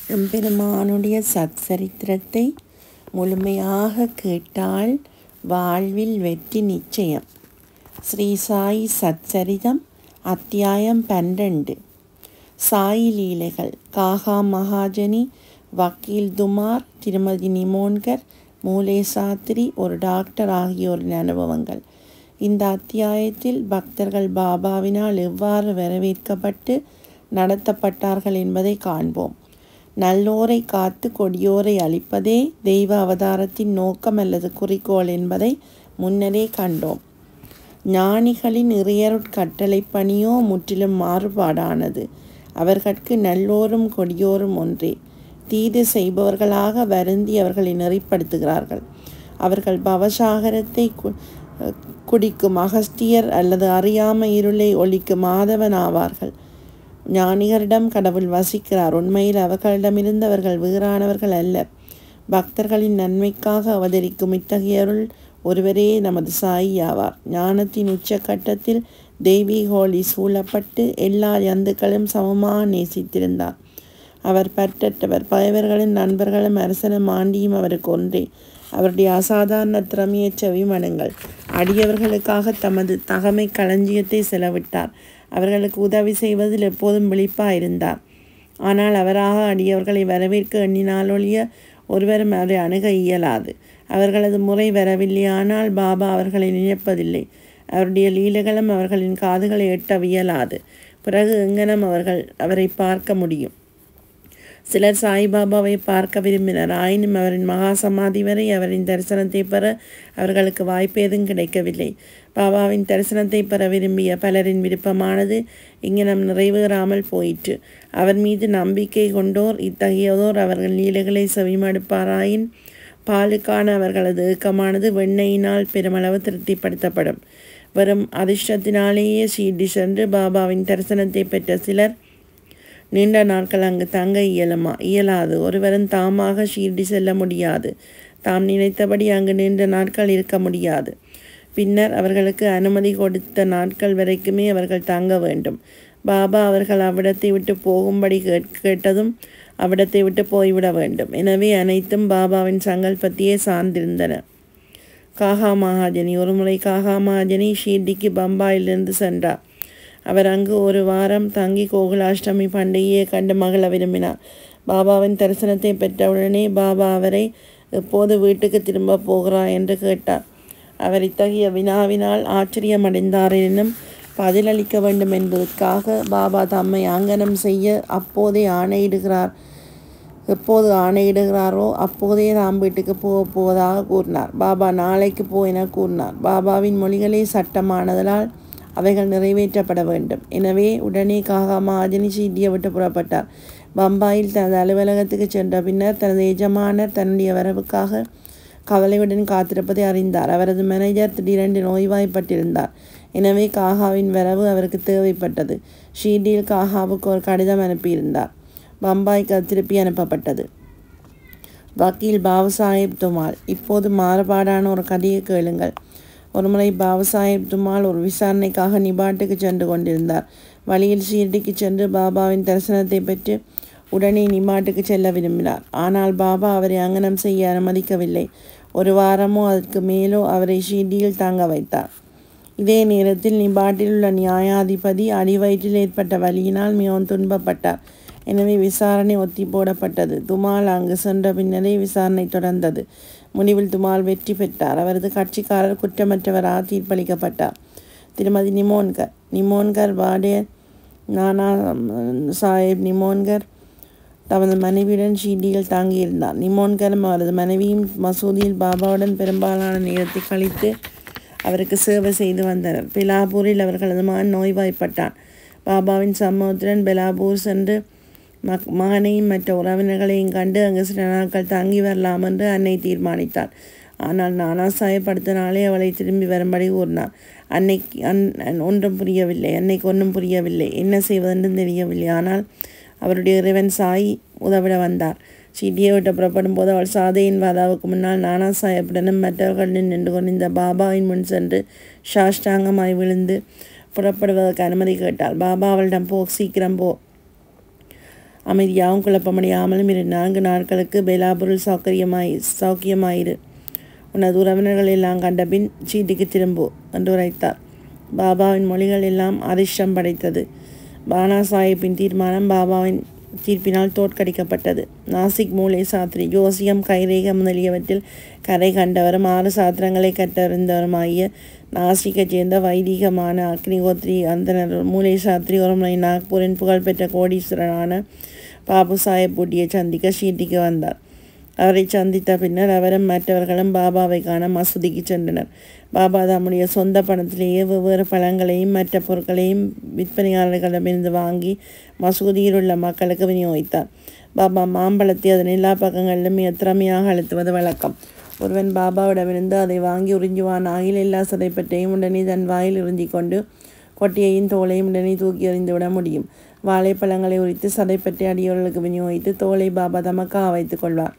எம்பெருமானுடைய சச்சரித்திரத்தை முழுமையாக கேட்டால் வாழ்வில் வெற்றி நிச்சயம் ஸ்ரீ சாய் சச்சரிதம் அத்தியாயம் பன்னிரண்டு சாய் லீலைகள் காகா மகாஜனி வக்கீல் துமார் திருமதி நிமோன்கர் மூலே சாத்திரி ஒரு டாக்டர் ஆகியோரின் அனுபவங்கள் இந்த அத்தியாயத்தில் பக்தர்கள் பாபாவினால் எவ்வாறு வரவேற்கப்பட்டு நடத்தப்பட்டார்கள் என்பதை காண்போம் நல்லோரை காத்து கொடியோரை அழிப்பதே தெய்வ அவதாரத்தின் நோக்கம் அல்லது குறிக்கோள் என்பதை முன்னரே கண்டோம் ஞானிகளின் இறையருட்கட்டளை பணியோ முற்றிலும் மாறுபாடானது அவர்கட்கு நல்லோரும் கொடியோரும் ஒன்றே தீது செய்பவர்களாக வருந்தி அவர்களை நெறிப்படுத்துகிறார்கள் அவர்கள் பவசாகரத்தை குடிக்கும் அகஸ்தியர் அல்லது அறியாம இருளை ஒழிக்கும் மாதவன் ஆவார்கள் ஞானிகரிடம் கடவுள் வசிக்கிறார் உண்மையில் அவர்களிடமிருந்து அவர்கள் வேறானவர்கள் அல்ல பக்தர்களின் நன்மைக்காக அவதரிக்கும் இத்தகையருள் ஒருவரே நமது சாயி ஆவார் ஞானத்தின் உச்சக்கட்டத்தில் தெய்வீக ஒளி சூழப்பட்டு எல்லா ஜந்துக்களும் சமமாக நேசித்திருந்தார் அவர் பற்றற்றவர் பகைவர்களின் நண்பர்களும் அரசனும் ஆண்டியும் அவருக்கு ஒன்றே அவருடைய அசாதாரண திறமைய செவிமடுங்கள் அடியவர்களுக்காக தமது தகமை களஞ்சியத்தை செலவிட்டார் அவர்களுக்கு உதவி செய்வதில் எப்போதும் விழிப்பாக இருந்தார் ஆனால் அவராக அடியவர்களை வரவேற்க எண்ணினாலொழிய ஒருவரும் அதை அணுக இயலாது அவர்களது முறை வரவில்லையானால் பாபா அவர்களை நினைப்பதில்லை அவருடைய லீலைகளும் அவர்களின் காதுகளை எட்டவியலாது பிறகு எங்கனம் அவர்கள் அவரை பார்க்க முடியும் சிலர் சாய்பாபாவை பார்க்க விரும்பினர் ஆயினும் அவரின் மகா சமாதி வரை அவரின் தரிசனத்தை பெற அவர்களுக்கு வாய்ப்பு எதுவும் கிடைக்கவில்லை பாபாவின் தரிசனத்தை பெற விரும்பிய பலரின் விருப்பமானது இங்கனம் நிறைவேறாமல் போயிற்று அவர் மீது நம்பிக்கை கொண்டோர் இத்தகையதோர் அவர்கள் லீலைகளை செவிமடுப்பாராயின் பாலுக்கான அவர்களது ஏக்கமானது வெண்ணையினால் பெருமளவு திருப்திப்படுத்தப்படும் வரும் அதிர்ஷ்டத்தினாலேயே ஷீர்டி சென்று பாபாவின் தரிசனத்தை பெற்ற சிலர் நீண்ட நாட்கள் அங்கு தங்க இயலுமா இயலாது ஒருவரும் தாமாக ஷீர்டி செல்ல முடியாது தாம் நினைத்தபடி அங்கு நீண்ட நாட்கள் இருக்க முடியாது பின்னர் அவர்களுக்கு அனுமதி கொடுத்த நாட்கள் வரைக்குமே அவர்கள் தங்க வேண்டும் பாபா அவர்கள் அவ்விடத்தை விட்டு போகும்படி கேட்டதும் அவ்விடத்தை விட்டு போய்விட வேண்டும் எனவே அனைத்தும் பாபாவின் சங்கல்பத்தையே சார்ந்திருந்தன காகா மகாஜனி ஒருமுறை காகா மகாஜனி ஷீர்டிக்கு பம்பாயிலிருந்து சென்றார் அவர் அங்கு ஒரு வாரம் தங்கி கோகுலாஷ்டமி பண்டிகையை கண்டு மகள விரும்பினார் பாபாவின் தரிசனத்தை பெற்றவுடனே பாபா அவரை எப்போது வீட்டுக்கு திரும்ப போகிறார் என்று கேட்டார் அவர் இத்தகைய வினாவினால் ஆச்சரியமடைந்தார் எனினும் பதிலளிக்க வேண்டும் என்பதற்காக பாபா தம்மை ஆங்கனம் செய்ய அப்போதே ஆணையிடுகிறார் எப்போது ஆணையிடுகிறாரோ அப்போதே தாம் வீட்டுக்கு போக போவதாக கூறினார் பாபா நாளைக்கு போ என கூறினார் பாபாவின் மொழிகளே சட்டமானதலால் அவைகள் நிறைவேற்றப்பட வேண்டும் எனவே உடனே காகா மகாஜனி சீட்டியை விட்டு புறப்பட்டார் பம்பாயில் தனது அலுவலகத்துக்கு சென்ற பின்னர் தனது எஜமானர் தன்னுடைய வரவுக்காக கவலையுடன் காத்திருப்பதை அறிந்தார் அவரது மேனேஜர் திடீரென்று நோய்வாய்ப்பட்டிருந்தார் எனவே காகாவின் வரவு அவருக்கு தேவைப்பட்டது ஷீர்டியில் காகாவுக்கு ஒரு கடிதம் அனுப்பியிருந்தார் பம்பாய்க்கு அது திருப்பி அனுப்பப்பட்டது வக்கீல் பாபுசாஹிப் துமால் இப்போது மாறுபாடான ஒரு கதையை கேளுங்கள் ஒருமுறை பாபுசாஹிப் துமால் ஒரு விசாரணைக்காக நிபாட்டுக்கு சென்று கொண்டிருந்தார் வழியில் ஷீர்டிக்கு சென்று பாபாவின் தரிசனத்தை பெற்று உடனே நிமாட்டுக்கு செல்ல விரும்பினார் ஆனால் பாபா அவரை அங்கனம் செய்ய அனுமதிக்கவில்லை ஒரு வாரமோ அதற்கு மேலோ அவரை ஷீர்டியில் தாங்க வைத்தார் இதே நேரத்தில் நிபாட்டில் உள்ள நியாயாதிபதி அடிவயிற்றில் ஏற்பட்ட வலியினால் மிகவும் துன்பப்பட்டார் எனவே விசாரணை ஒத்தி போடப்பட்டது துமால் அங்கு சென்ற பின்னரே விசாரணை தொடர்ந்தது முடிவில் துமால் வெற்றி பெற்றார் அவரது கட்சிக்காரர் குற்றமற்றவராக தீர்ப்பளிக்கப்பட்டார் திருமதி நிமோன்கர் நிமோன்கர் வாடே நானா சாஹேப் நிமோன்கர் தமது மனைவியுடன் ஷீடியில் தாங்கியிருந்தார் நிமோன்கரும் அவரது மனைவியும் மசூதியில் பாபாவுடன் பெரும்பாலான நேரத்தை கழித்து அவருக்கு சேவை செய்து வந்தனர் பெலாபூரில் அவர்களது மகன் நோய்வாய்ப்பட்டான் பாபாவின் சம்மதத்துடன் பெலாபூர் சென்று மக் மகனையும் மற்ற உறவினர்களையும் கண்டு அங்கு சில நாட்கள் தங்கி வரலாம் என்று அன்னை தீர்மானித்தார் ஆனால் நானா சாஹிப் அடுத்த நாளே அவளை திரும்பி வரும்படி கூறினார் அன்னைக்கு அன் ஒன்றும் புரியவில்லை அன்னைக்கு ஒன்றும் புரியவில்லை என்ன செய்வதென்று தெரியவில்லை ஆனால் அவருடைய இறைவன் சாய் உதவிட வந்தார் சீட்டியை விட்டு புறப்படும் போது அவள் சாதையின் வாதாவுக்கு முன்னால் நானா சாஹிப்புடனும் மற்றவர்களுடன் நின்று கொண்டிருந்த பாபாவின் முன் சென்று சாஷ்டாங்கமாய் விழுந்து புறப்படுவதற்கு அனுமதி கேட்டாள் பாபா அவளிடம் போ சீக்கிரம் போ அமைதியாகவும் குழப்பமடையாமலும் இரு நான்கு நாட்களுக்கு பெலாபொருள் சௌகரியமாய் சௌக்கியமாயிரு உனது உறவினர்கள் எல்லாம் கண்டபின் சீட்டுக்கு திரும்பு என்று உரைத்தார் பாபாவின் மொழிகள் எல்லாம் அதிர்ஷ்டம் படைத்தது பானா சாஹிப்பின் தீர்மானம் பாபாவின் தீர்ப்பினால் தோற்கடிக்கப்பட்டது நாசிக் மூளை சாத்திரி ஜோசியம் கைரேகம் முதலியவற்றில் கரை கண்டவரும் ஆறு சாத்திரங்களை கற்றறிந்தவருமாகிய நாசிக்கைச் சேர்ந்த வைதிகமான அக்னிகோத்ரி அந்தனர் மூளை சாத்திரி ஒரு முறை நாக்பூரின் புகழ்பெற்ற கோடீஸ்வரனான பாபு சாஹேப் பூட்டியை சந்திக்க ஷீட்டிக்கு வந்தார் அவரை சந்தித்த பின்னர் அவரும் மற்றவர்களும் பாபாவை காண மசூதிக்கு சென்றனர் பாபா தம்முடைய சொந்த பணத்திலேயே வெவ்வேறு பழங்களையும் மற்ற பொருட்களையும் விற்பனையாளர்களிடமிருந்து வாங்கி மசூதியில் உள்ள மக்களுக்கு விநியோகித்தார் பாபா மாம்பழத்தை அதன் எல்லா பக்கங்களிலும் மிக திறமையாக அழுத்துவது வழக்கம் ஒருவன் பாபாவிடமிருந்து அதை வாங்கி உறிஞ்சுவான் ஆகில் எல்லா சதைப்பற்றையும் உடனே தன் வாயில் உறிஞ்சி கொண்டு கொட்டியையும் தோலையும் உடனே தூக்கி எறிந்து விட முடியும் வாழைப்பழங்களை உரித்து சதைப்பற்றி அடியோர்களுக்கு விநியோகித்து தோலை பாபா தமக்காக வைத்துக் கொள்வார்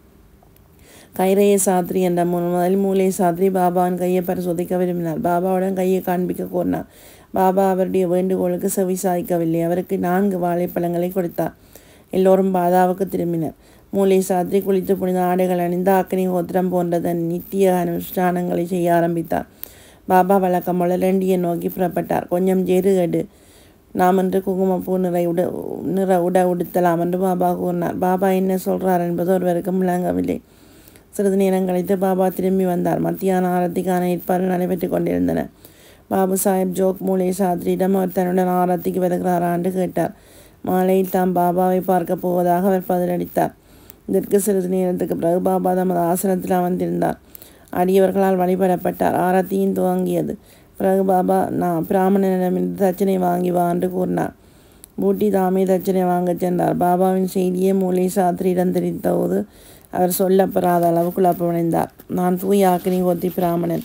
கைரைய சாத்ரி என்ற முதல் மூலை சாத்ரி பாபாவின் கையை பரிசோதிக்க விரும்பினார் பாபாவுடன் கையை காண்பிக்க கோரினார் பாபா அவருடைய வேண்டுகோளுக்கு செவி சாய்க்கவில்லை அவருக்கு நான்கு வாழைப்பழங்களை கொடுத்தார் எல்லோரும் பாதாவுக்கு திரும்பினர் மூலை சாத்ரி குளித்து புனித ஆடைகள் அணிந்து அக்னி கோத்திரம் போன்ற தன் நித்திய அனுஷ்டானங்களை செய்ய ஆரம்பித்தார் பாபா வழக்கம் போல லண்டியை நோக்கி புறப்பட்டார் கொஞ்சம் ஜெருகடு நாம் என்று குங்குமப்பூ நிறை உட நிற உட உடுத்தலாம் என்று பாபா கூறினார் பாபா என்ன சொல்கிறார் என்பது ஒருவருக்கும் விளங்கவில்லை சிறிது நேரம் கழித்து பாபா திரும்பி வந்தார் மத்தியான ஆரத்திக்கான ஏற்பாடுகள் நடைபெற்று கொண்டிருந்தன பாபு சாஹிப் ஜோக் மூலை சாத்ரியிடம் அவர் தன்னுடன் ஆரத்திக்கு வருகிறாரா என்று கேட்டார் மாலையில் தாம் பாபாவை பார்க்க போவதாக அவர் பதிலளித்தார் இதற்கு சிறிது நேரத்துக்கு பிறகு பாபா தமது ஆசனத்தில் அமர்ந்திருந்தார் அடியவர்களால் வழிபடப்பட்டார் ஆரத்தியும் துவங்கியது பிறகு பாபா நான் பிராமணனிடமிருந்து தட்சணை வாங்கி வா என்று கூறினார் பூட்டி தாமே தட்சணை வாங்கச் சென்றார் பாபாவின் செய்தியை மூலை சாத்திரியிடம் தெரிவித்தபோது அவர் சொல்லப்பெறாத அளவு குழப்பமடைந்தார் நான் தூய் ஆக்கினி கோத்தி பிராமணன்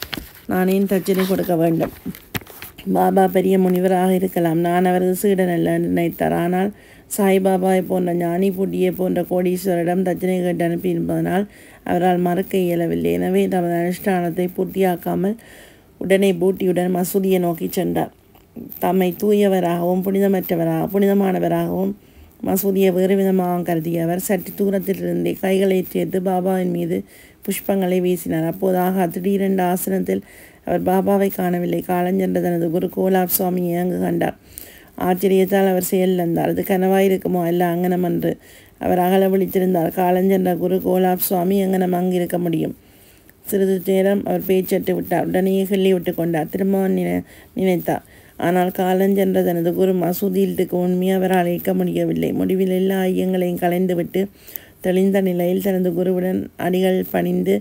நான் ஏன் தட்சணை கொடுக்க வேண்டும் பாபா பெரிய முனிவராக இருக்கலாம் நான் அவரது சீடன் அல்ல என்று நினைத்தார் ஆனால் சாய்பாபாவை போன்ற ஞானி பூட்டியை போன்ற கோடீஸ்வரிடம் தட்சணை கேட்டு அனுப்பியிருப்பதனால் அவரால் மறக்க இயலவில்லை எனவே தமது அனுஷ்டானத்தை பூர்த்தியாக்காமல் உடனே பூட்டியுடன் மசூதியை நோக்கி சென்றார் தம்மை தூயவராகவும் புனிதமற்றவராக புனிதமானவராகவும் மசூதியை வேறு விதமாக கருதிய அவர் சற்று தூரத்திலிருந்தே கைகளை சேர்த்து பாபாவின் மீது புஷ்பங்களை வீசினார் அப்போதாக திடீரென்று ஆசனத்தில் அவர் பாபாவை காணவில்லை காலஞ்சென்ற தனது குரு கோலாப் சுவாமியை அங்கு கண்டார் ஆச்சரியத்தால் அவர் செயலிழந்தார் அது கனவாயிருக்குமோ அல்ல அங்கனம் என்று அவர் அகல விழித்திருந்தார் காலஞ்சென்ற குரு கோலாப் சுவாமி எங்கனம் அங்கு இருக்க முடியும் சிறிது நேரம் அவர் பேச்சட்டு விட்டார் உடனே கிள்ளி விட்டு கொண்டார் திரும்பவும் நினை நினைத்தார் ஆனால் காலஞ்சென்ற தனது குரு மசூதியில்ட்டுக்கு உண்மையை அவரால் அழைக்க முடியவில்லை முடிவில் எல்லா ஐயங்களையும் கலைந்துவிட்டு தெளிந்த நிலையில் தனது குருவுடன் அடிகள் பணிந்து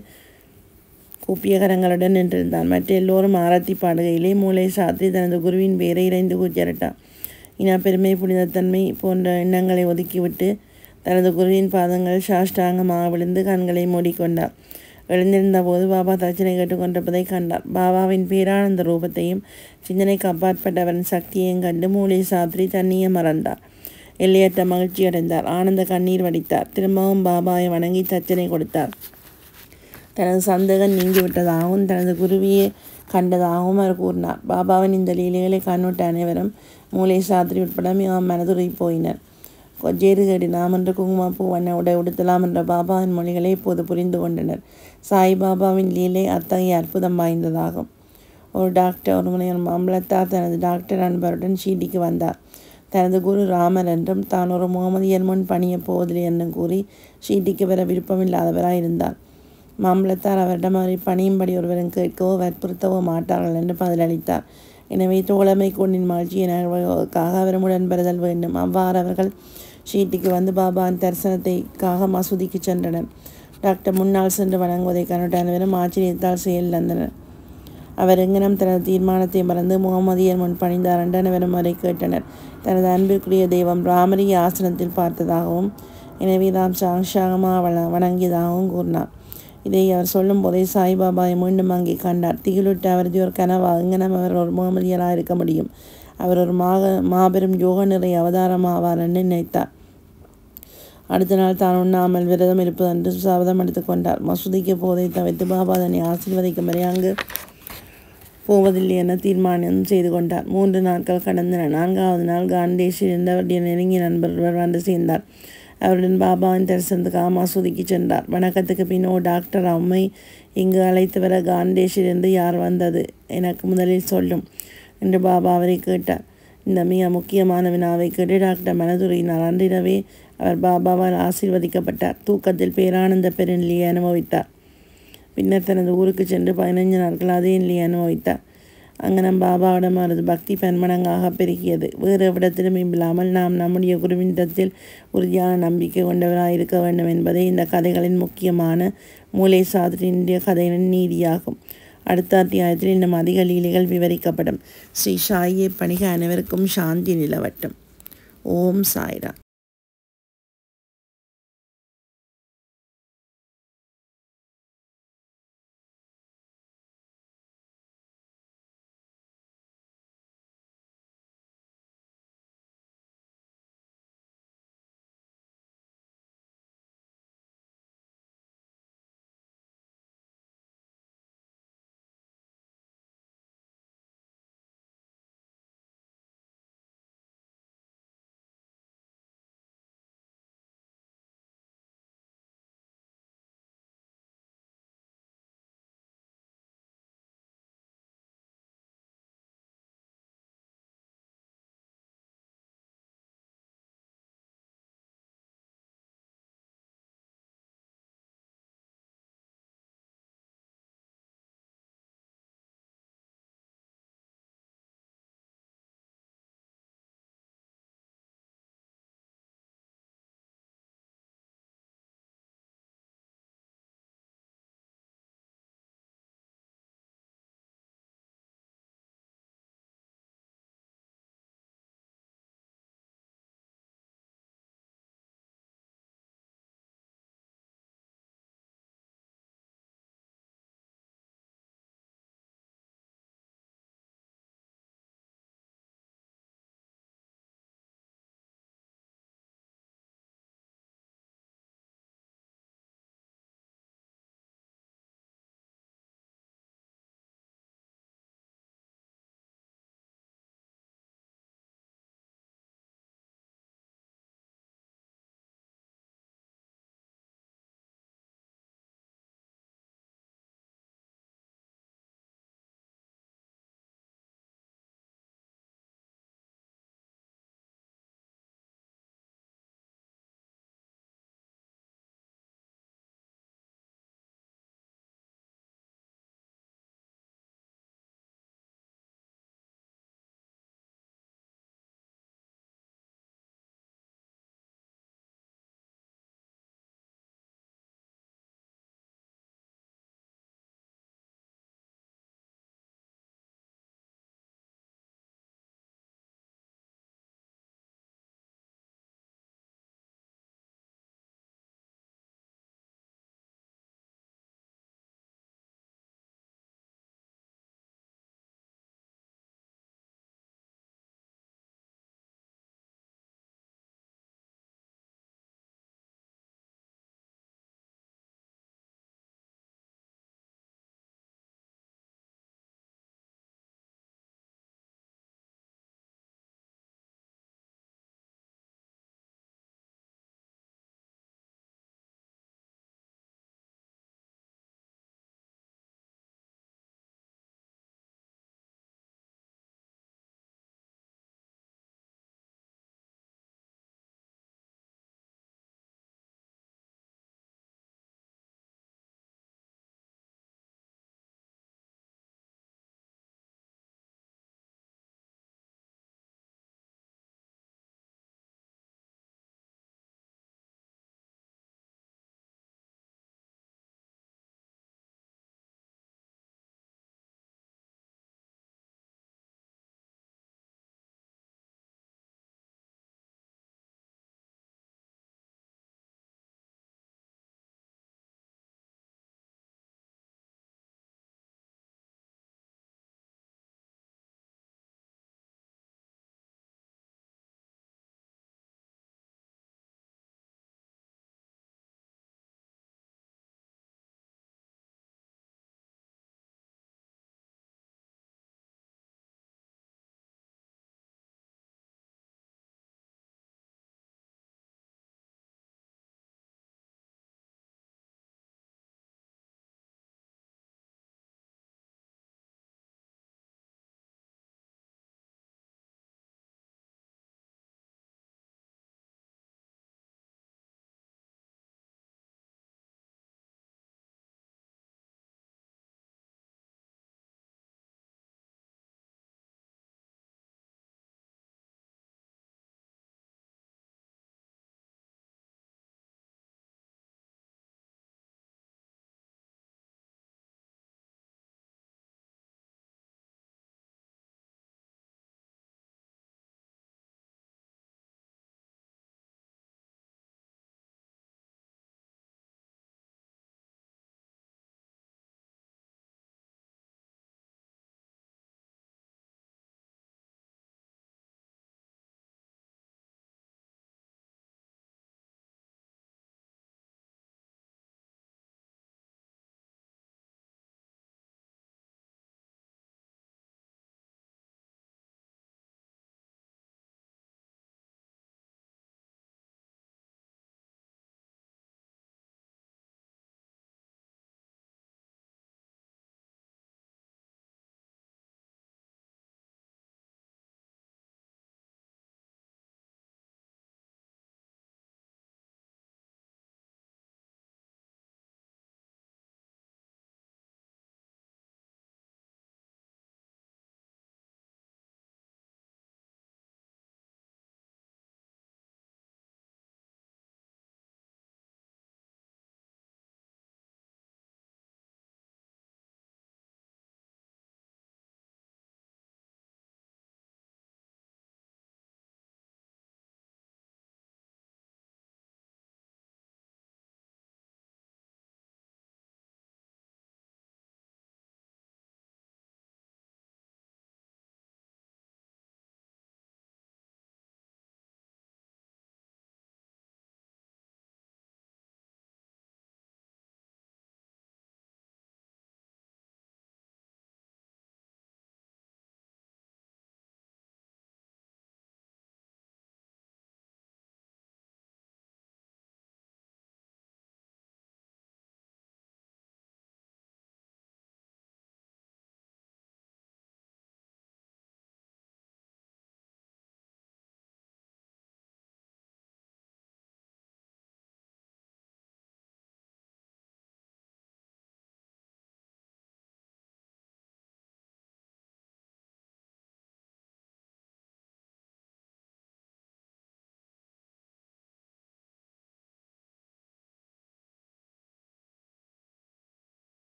கூப்பிய கரங்களுடன் நின்றிருந்தான் மற்ற எல்லோரும் ஆரத்தி பாடுகையிலே மூளை சாத்தி தனது குருவின் பெயரை இறைந்து கூச்சரிட்டார் இன பெருமை புனிதத்தன்மை போன்ற எண்ணங்களை ஒதுக்கிவிட்டு தனது குருவின் பாதங்கள் சாஷ்டாங்கமாக விழுந்து கண்களை மூடிக்கொண்டார் எழுந்திருந்த போது பாபா தட்சணை கேட்டுக்கொண்டிருப்பதை கண்டார் பாபாவின் பேரானந்த ரூபத்தையும் சிந்தனைக்கு அப்பாற்பட்டவரின் சக்தியையும் கண்டு மூளை சாத்திரி தண்ணியை மறந்தார் எல்லையற்ற மகிழ்ச்சி அடைந்தார் ஆனந்த கண்ணீர் வடித்தார் திரும்பவும் பாபாவை வணங்கி தட்சணை கொடுத்தார் தனது சந்தேகம் நீங்கிவிட்டதாகவும் தனது குருவியை கண்டதாகவும் அவர் கூறினார் பாபாவின் இந்த லீலைகளை கண்ணுட்ட அனைவரும் மூளை சாத்திரி உட்பட மிகவும் மனதுருகி போயினர் கொஜேறு கேடி நாம் என்ற குங்குமப்பூ வண்ண உடை உடுத்தலாம் என்ற பாபாவின் மொழிகளை இப்போது புரிந்து கொண்டனர் சாய்பாபாவின் லீலை அத்தகைய அற்புதம் வாய்ந்ததாகும் ஒரு டாக்டர் ஒரு முனைவர் மாம்பழத்தார் தனது டாக்டர் நண்பருடன் ஷீடிக்கு வந்தார் தனது குரு ராமர் என்றும் தான் ஒரு முகமதியர் முன் பணிய போவதில்லை என்றும் கூறி ஷீட்டிக்கு வர விருப்பமில்லாதவராய் இருந்தார் மாம்பழத்தார் அவரிடம் அவரை பணியும்படி ஒருவரும் கேட்கவோ வற்புறுத்தவோ மாட்டார்கள் என்று பதிலளித்தார் எனவே தோழமை கொண்டின் மகிழ்ச்சியை நல்வதற்காக அவருடன் பெறுதல் வேண்டும் அவ்வாறு அவர்கள் ஷீட்டிக்கு வந்து பாபாவின் தரிசனத்தைக்காக மசூதிக்கு சென்றனர் டாக்டர் முன்னால் சென்று வணங்குவதை கண்டுட்ட அனைவரும் ஆச்சரியத்தால் செயலிழந்தனர் அவர் எங்கனம் தனது தீர்மானத்தை மறந்து முகமதியர் முன் பணிந்தார் என்று அனைவரும் வரை கேட்டனர் தனது அன்பிற்குரிய தெய்வம் ராமரிய ஆசனத்தில் பார்த்ததாகவும் எனவே தாம் சாங்ஷாகமாக வண வணங்கியதாகவும் கூறினார் இதை அவர் சொல்லும் போதே சாய்பாபாவை மீண்டும் அங்கே கண்டார் திகிலுட்டு அவரது ஒரு கனவா எங்கனம் அவர் ஒரு முகமதியராக இருக்க முடியும் அவர் ஒரு மாக மாபெரும் யோக நிறை அவதாரமாவார் என்று நினைத்தார் அடுத்த நாள் தான் உண்ணாமல் விரதம் இருப்பதென்று சபதம் எடுத்துக்கொண்டார் மசூதிக்கு போதை தவிர்த்து பாபா தன்னை ஆசீர்வதிக்கும் வரை அங்கு போவதில்லை என தீர்மானம் செய்து கொண்டார் மூன்று நாட்கள் கடந்தன நான்காவது நாள் காண்டேஷில் இருந்து அவருடைய நெருங்கிய நண்பர் ஒருவர் வந்து சேர்ந்தார் அவருடன் பாபாவின் தரிசனத்துக்கு ஆமாசூதிக்கு சென்றார் வணக்கத்துக்கு பின்னோ டாக்டர் அம்மை இங்கு அழைத்து வர காண்டேஷிலிருந்து யார் வந்தது எனக்கு முதலில் சொல்லும் என்று பாபா அவரை கேட்டார் இந்த மிக முக்கியமான வினாவை கேட்டு டாக்டர் மனதுரையினார் அன்றிரவே அவர் பாபாவால் ஆசீர்வதிக்கப்பட்டார் தூக்கத்தில் பேரானந்த பெருநிலையை அனுபவித்தார் பின்னர் தனது ஊருக்கு சென்று பதினைஞ்சு நாட்கள் அதே நிலையை அனுபவித்தார் அங்கனம் பாபாவிடம் அவரது பக்தி பன்மடங்காக பெருகியது வேறு எவ்விடத்திலும் இல்லாமல் நாம் நம்முடைய குருவினிடத்தில் உறுதியான நம்பிக்கை கொண்டவராக இருக்க வேண்டும் என்பதே இந்த கதைகளின் முக்கியமான மூளை சாதனையினுடைய கதையின் நீதியாகும் அடுத்த அத்தியாயத்தில் இன்னும் அதிக லீலைகள் விவரிக்கப்படும் ஸ்ரீ சாயை பணிக அனைவருக்கும் சாந்தி நிலவட்டும் ஓம் சாய்ரா